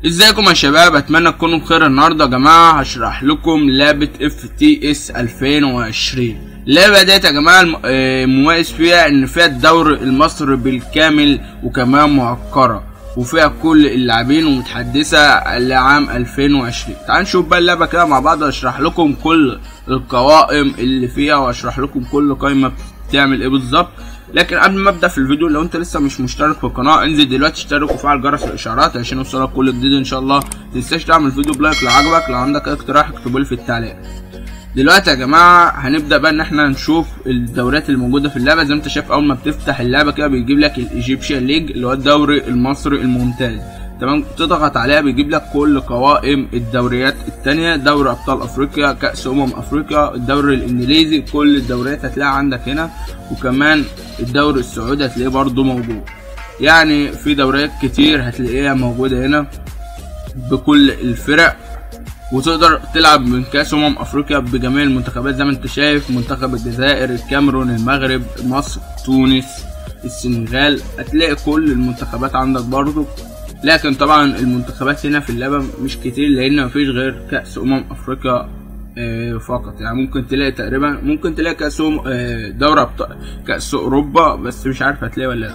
ازيكم يا شباب اتمنى تكونوا بخير النهارده يا جماعه هشرح لكم لعبه اف تي اس 2020 اللعبه ديت يا جماعه الم- آه، مميز فيها ان فيها الدوري المصري بالكامل وكمان معقره وفيها كل اللاعبين ومتحدثه لعام 2020 تعالوا نشوف بقى اللعبه كده مع بعض اشرح لكم كل القوائم اللي فيها واشرح لكم كل قائمه بتعمل ايه بالظبط لكن قبل ما ابدا في الفيديو لو انت لسه مش مشترك في القناه انزل دلوقتي اشترك وفعل جرس الاشعارات عشان يوصلك كل جديد ان شاء الله متنساش تعمل الفيديو بلايك لو عجبك لو عندك اي اقتراح اكتبه لي في التعليقات دلوقتي يا جماعه هنبدا بقى ان احنا نشوف الدوريات الموجوده في اللعبه زي ما انت شايف اول ما بتفتح اللعبه كده بيجيب لك الايجيبشن ليج اللي هو الدوري المصري الممتاز تمام تضغط عليها بيجيب لك كل قوائم الدوريات التانية دوري ابطال افريقيا كاس امم افريقيا الدوري الانجليزي كل الدوريات هتلاقيها عندك هنا وكمان الدوري السعودي هتلاقيه برضه موجود يعني في دوريات كتير هتلاقيها موجودة هنا بكل الفرق وتقدر تلعب من كاس امم افريقيا بجميع المنتخبات زي ما انت شايف منتخب الجزائر الكاميرون المغرب مصر تونس السنغال هتلاقي كل المنتخبات عندك برضو لكن طبعا المنتخبات هنا في اللعبة مش كتير لان مفيش غير كاس امم افريقيا آه، فقط يعني ممكن تلاقي تقريبا ممكن تلاقي كاس أم- آه، دوري ابطال كاس اوروبا بس مش عارف هتلاقي ولا لا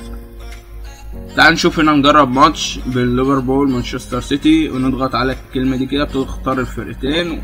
تعال نشوف هنا نجرب ماتش بين ليفربول مانشستر سيتي ونضغط على الكلمة دي كده بتختار الفرقتين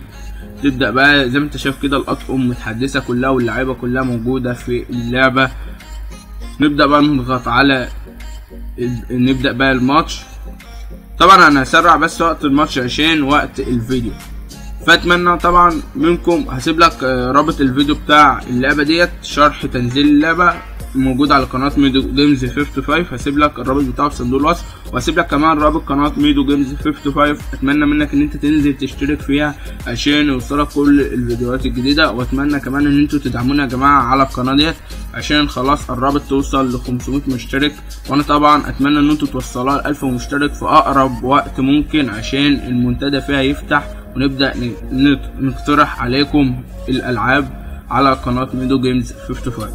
وتبدأ بقى زي ما انت شايف كده الأطقم متحدثة كلها واللعيبة كلها موجودة في اللعبة نبدأ بقى نضغط على ال- نبدأ بقى الماتش طبعا انا هسرع بس وقت الماتش عشان وقت الفيديو فاتمنى طبعا منكم هسيب لك آه، رابط الفيديو بتاع اللعبه ديت شرح تنزيل اللعبه موجود على قناه ميدو جيمز 55 هسيب لك الرابط بتاعه في صندوق الوصف وهسيب لك كمان رابط قناه ميدو جيمز 55 اتمنى منك ان انت تنزل تشترك فيها عشان يوصلك كل الفيديوهات الجديده واتمنى كمان ان انتوا تدعمونا يا جماعه على القناه ديت عشان خلاص قربت توصل ل 500 مشترك وانا طبعا اتمنى ان انتوا توصلوها ل 1000 مشترك في اقرب وقت ممكن عشان المنتدى فيها يفتح ونبدا ن- نت- نقترح عليكم الالعاب على قناه ميدو جيمز 55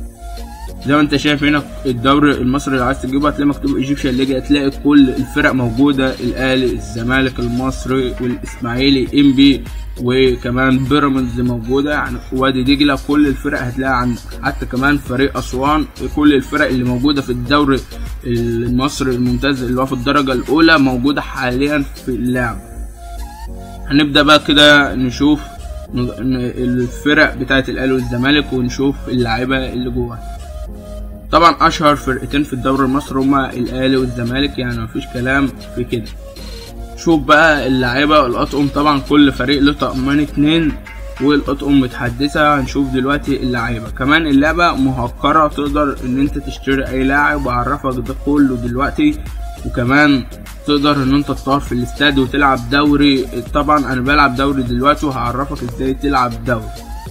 زي ما انت شايف هنا الدوري المصري اللي عايز تجيبه هتلاقي مكتوب ايجيبشن ليج هتلاقي كل الفرق موجوده الاهلي الزمالك المصري والاسماعيلي انبي وكمان بيراميدز موجوده يعني وادي دجله كل الفرق هتلاقيها عندك حتى كمان فريق اسوان كل الفرق اللي موجوده في الدوري المصري الممتاز اللي هو في الدرجه الاولى موجوده حاليا في اللعب هنبدا بقى كده نشوف ن- الفرق بتاعت الاهلي والزمالك ونشوف اللعيبه اللي جواها طبعا اشهر فرقتين في الدوري المصري هما الاهلي والزمالك يعني مفيش كلام في كده شوف بقى اللعيبه والاطقم طبعا كل فريق له طقمان اتنين والاطقم متحدثه هنشوف دلوقتي اللعيبه كمان اللعبه مهكره تقدر ان انت تشتري اي لاعب واعرفك ده كله دلوقتي وكمان تقدر ان انت تطور في الاستاد وتلعب دوري طبعا انا بلعب دوري دلوقتي وهعرفك ازاي تلعب دوري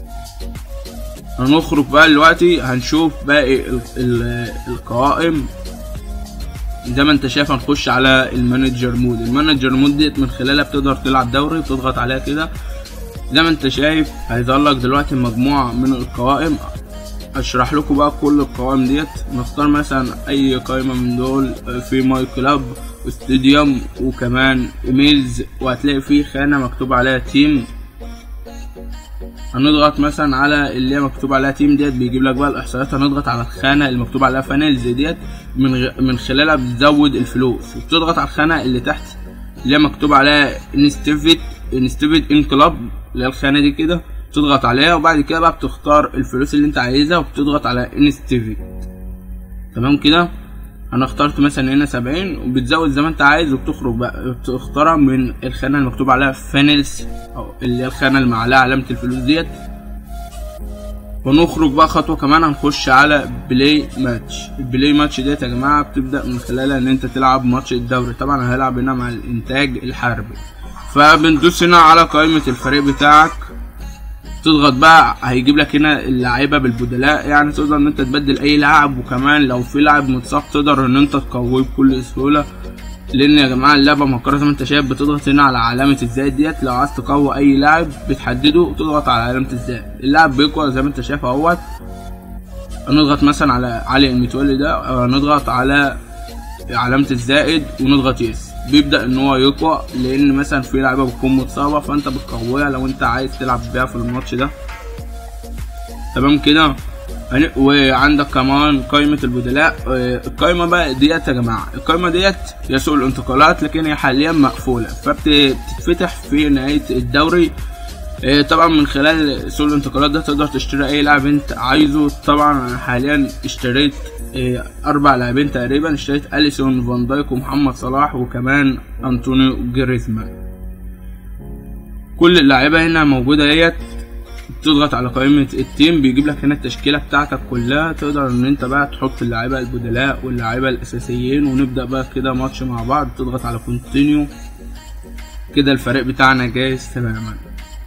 هنخرج بقى دلوقتي هنشوف باقي ال- ال- القوائم زي ما انت شايف هنخش على المانجر مود المانجر مود ديت من خلالها بتقدر تلعب دوري بتضغط عليها كده زي ما انت شايف هيظهر لك دلوقتي مجموعة من القوائم اشرح لكم بقى كل القوائم ديت نختار مثلا اي قائمة من دول في ماي كلاب واستوديوم وكمان ايميلز وهتلاقي فيه خانة مكتوب عليها تيم هنضغط مثلا على اللي هي مكتوب عليها تيم ديت بيجيب لك بقى الاحصائيات هنضغط على الخانه اللي مكتوب عليها فانيلز ديت من غ... من خلالها بتزود الفلوس وبتضغط على الخانه اللي تحت اللي هي مكتوب عليها انستيفيت انستيفيت ان كلاب اللي هي الخانه دي كده تضغط عليها وبعد كده بقى بتختار الفلوس اللي انت عايزها وبتضغط على انستيفيت تمام كده انا اخترت مثلا هنا سبعين وبتزود زي ما انت عايز وبتخرج بقى بتختارها من الخانه اللي مكتوب عليها فانيلز او اللي هي الخانه اللي عليها علامه الفلوس ديت ونخرج بقى خطوه كمان هنخش على بلاي ماتش البلاي ماتش ديت يا جماعه بتبدا من خلالها ان انت تلعب ماتش الدوري طبعا أنا هلعب هنا مع الانتاج الحربي فبندوس هنا على قائمه الفريق بتاعك تضغط بقى هيجيب لك هنا اللعيبه بالبدلاء يعني تقدر ان انت تبدل اي لاعب وكمان لو في لاعب متصاب تقدر ان انت تقويه بكل سهوله لان يا جماعه اللعبه مهكره زي ما انت شايف بتضغط هنا على علامه الزائد ديت لو عايز تقوي اي لاعب بتحدده وتضغط على علامه الزائد اللاعب بيقوى زي ما انت شايف اهوت نضغط مثلا على علي المتولي ده أو نضغط على علامه الزائد ونضغط يس بيبدا ان هو يقوى لان مثلا في لعيبه بتكون متصابه فانت بتقويها لو انت عايز تلعب بيها في الماتش ده تمام كده يعني وعندك كمان قائمة البدلاء آه، القائمة بقى ديت يا جماعة القائمة ديت هي سوق الانتقالات لكن هي حاليا مقفولة فبتتفتح في نهاية الدوري آه، طبعا من خلال سوق الانتقالات ده تقدر تشتري اي لاعب انت عايزه طبعا انا حاليا اشتريت آه، اربع لاعبين تقريبا اشتريت اليسون فان دايك ومحمد صلاح وكمان انطونيو جريزمان كل اللعيبه هنا موجوده ديت تضغط على قائمة التيم بيجيب لك هنا التشكيلة بتاعتك كلها تقدر ان انت بقى تحط اللعيبة البدلاء واللعيبة الاساسيين ونبدأ بقى كده ماتش مع بعض تضغط على كونتينيو كده الفريق بتاعنا جاهز تماما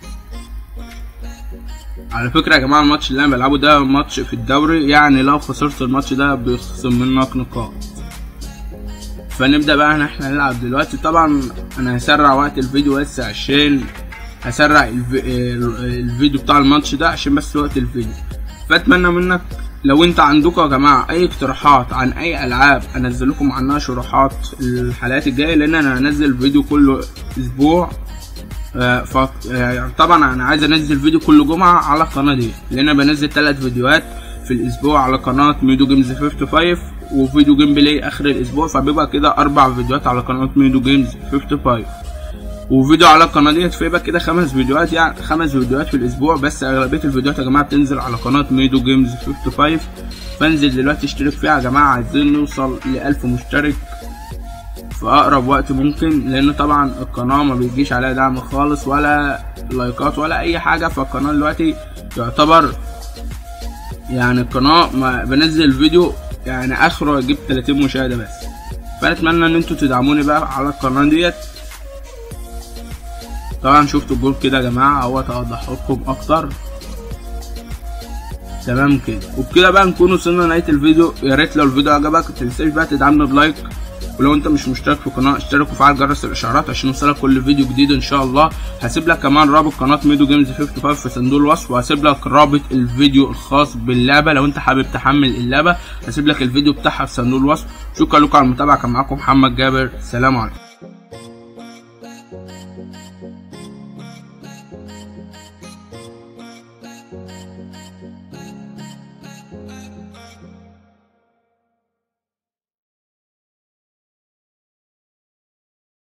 على فكرة يا جماعة الماتش اللي انا بلعبه ده ماتش في الدوري يعني لو خسرت الماتش ده بيخصم منك نقاط فنبدأ بقى ان احنا نلعب دلوقتي طبعا انا هسرع وقت الفيديو بس عشان هسرع الف... الفيديو بتاع الماتش ده عشان بس وقت الفيديو فاتمنى منك لو انت عندكم يا جماعه اي اقتراحات عن اي العاب انزل لكم عنها شروحات الحلقات الجايه لان انا هنزل فيديو كل اسبوع آه، ف آه، طبعا انا عايز انزل فيديو كل جمعه على القناه دي لان انا بنزل ثلاث فيديوهات في الاسبوع على قناه ميدو جيمز 55 وفيديو جيم بلاي اخر الاسبوع فبيبقى كده اربع فيديوهات على قناه ميدو جيمز 55 وفيديو على القناه ديت فيبقى كده خمس فيديوهات يعني خمس فيديوهات في الاسبوع بس اغلبيه الفيديوهات يا جماعه بتنزل على قناه ميدو جيمز 55 فانزل دلوقتي اشترك فيها يا جماعه عايزين نوصل ل 1000 مشترك في اقرب وقت ممكن لان طبعا القناه ما بيجيش عليها دعم خالص ولا لايكات ولا اي حاجه فالقناه دلوقتي يعتبر يعني القناه ما بنزل فيديو يعني اخره اجيب 30 مشاهده بس فاتمنى ان انتوا تدعموني بقى على القناه ديت طبعا شفتوا الجول كده يا جماعه اهو اوضح لكم اكتر تمام كده وبكده بقى نكون وصلنا لنهايه الفيديو يا ريت لو الفيديو عجبك متنساش بقى تدعمنا بلايك ولو انت مش مشترك في القناه اشترك وفعل جرس الاشعارات عشان يوصلك كل فيديو جديد ان شاء الله هسيب لك كمان رابط قناه ميدو جيمز 55 في صندوق الوصف وهسيب لك رابط الفيديو الخاص باللعبه لو انت حابب تحمل اللعبه هسيب لك الفيديو بتاعها في صندوق الوصف شكرا لكم على المتابعه كان معاكم محمد جابر سلام عليكم